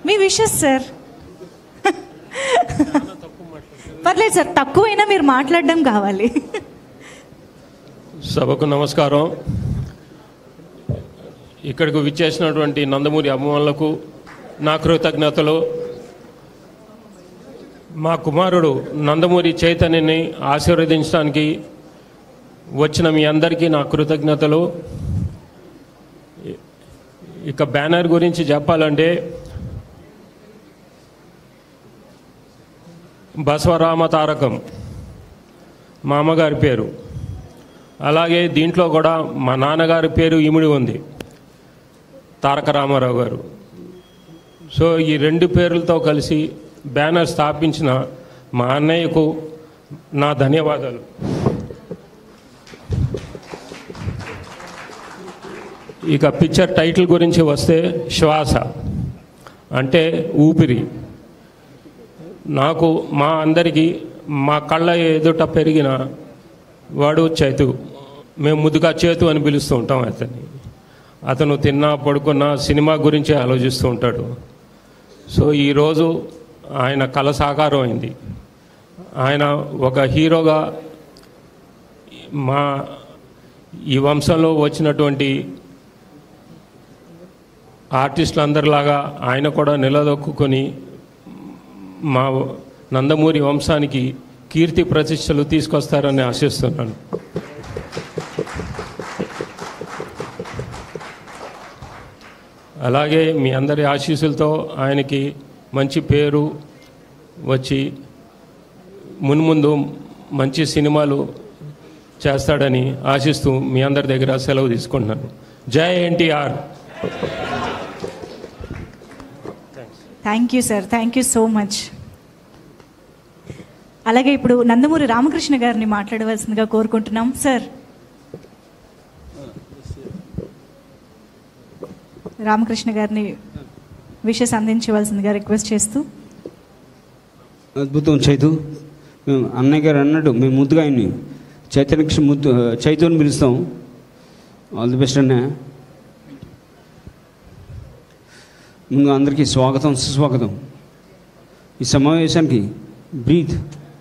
మీ wishes sir పర్లేదు sir తక్కువైనా మీరు మాట్లాడడం కావాలి సభకు నమస్కారం ఇక్కడికి విచ్చేసినటువంటి నందమూరి అభిమానులకు నా కృతజ్ఞతలు మా కుమారుడు నందమూరి చైతన్యని ఆశీర్వదించడానికి వచ్చిన మీ అందరికీ నా కృతజ్ఞతలు ఇక బ్యానర్ గురించి చెప్పాలంటే బసవరామ తారకం మా అమ్మగారి పేరు అలాగే దీంట్లో కూడా మా నాన్నగారి పేరు ఇమిడి ఉంది తారక రామారావు గారు సో ఈ రెండు పేర్లతో కలిసి బ్యానర్ స్థాపించిన మా అన్నయ్యకు నా ధన్యవాదాలు ఇక పిక్చర్ టైటిల్ గురించి వస్తే శ్వాస అంటే ఊపిరి నాకు మా అందరికీ మా కళ్ళ ఎదుట పెరిగిన వాడు చైతు మేము ముద్దుగా చేతు అని పిలుస్తూ ఉంటాం అతన్ని అతను తిన్నా పడుకున్నా సినిమా గురించి ఆలోచిస్తూ ఉంటాడు సో ఈరోజు ఆయన కళ సాకారం అయింది ఆయన ఒక హీరోగా మా ఈ వంశంలో వచ్చినటువంటి ఆర్టిస్టులందరిలాగా ఆయన కూడా నిలదొక్కుని మా నందమూరి వంశానికి కీర్తి ప్రతిష్టలు తీసుకొస్తారని ఆశిస్తున్నాను అలాగే మీ అందరి ఆశీస్సులతో ఆయనకి మంచి పేరు వచ్చి మున్ముందు మంచి సినిమాలు చేస్తాడని ఆశిస్తూ మీ అందరి దగ్గర సెలవు తీసుకుంటున్నాను జై NTR thank you sir thank you so much అలాగే ఇప్పుడు నందమూరి రామకృష్ణ గారిని మాట్లాడవలసిందిగా కోరుకుంటున్నాం సార్ రామకృష్ణ గారిని విషెస్ అందించవలసిందిగా రిక్వెస్ట్ చేస్తూ అద్భుతం చైతు మేము అన్నయ్య గారు అన్నట్టు మేము ముద్దుగా ఆయన్ని చైతన్య కృష్ణ ముద్దు చైతు అని పిలుస్తాం ఆల్ ది బెస్ట్ అన్నయ్య ముందు అందరికీ స్వాగతం సుస్వాగతం ఈ సమావేశానికి బ్రీత్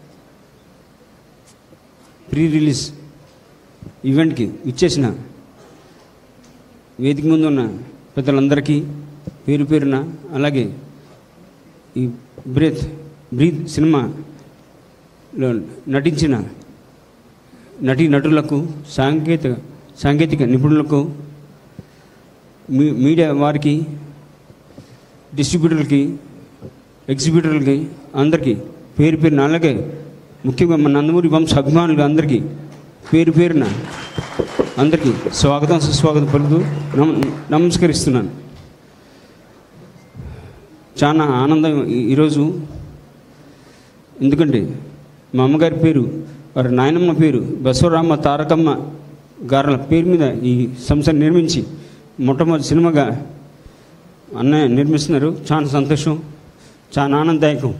ప్రీ రిలీజ్ ఈవెంట్కి ఇచ్చేసిన వేదిక ముందు ఉన్న పెద్దలందరికీ పేరు పేరున అలాగే ఈ బ్రీత్ బ్రీత్ సినిమాలో నటించిన నటీ నటులకు సాంకేతిక సాంకేతిక నిపుణులకు మీ మీడియా వారికి డిస్ట్రిబ్యూటర్లకి ఎగ్జిబ్యూటర్లకి అందరికీ పేరు పేరున అలాగే ముఖ్యంగా మన నందమూరి వంశ అభిమానులు అందరికీ పేరు పేరున అందరికీ స్వాగతం సుస్వాగతం పలుకుతూ నమ నమస్కరిస్తున్నాను చాలా ఆనందం ఈ- ఈరోజు ఎందుకంటే మా అమ్మగారి పేరు వారి నాయనమ్మ పేరు బసవరామ తారకమ్మ గారుల పేరు మీద ఈ సంస్థను నిర్మించి మొట్టమొదటి సినిమాగా అన్నయ్య నిర్మిస్తున్నారు చాలా సంతోషం చాలా ఆనందదాయకం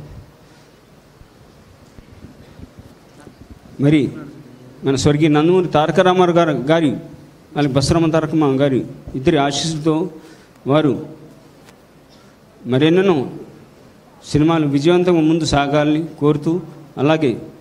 మరి మన స్వర్గీయ నందమూరి తారక రామారావు గారు గారి అలాగే బసవరామ తారకమ్మ గారి ఇద్దరి ఆశీస్సులతో వారు మరెన్నెన్నో సినిమాలు విజయవంతంగా ముందు సాగాలని కోరుతూ అలాగే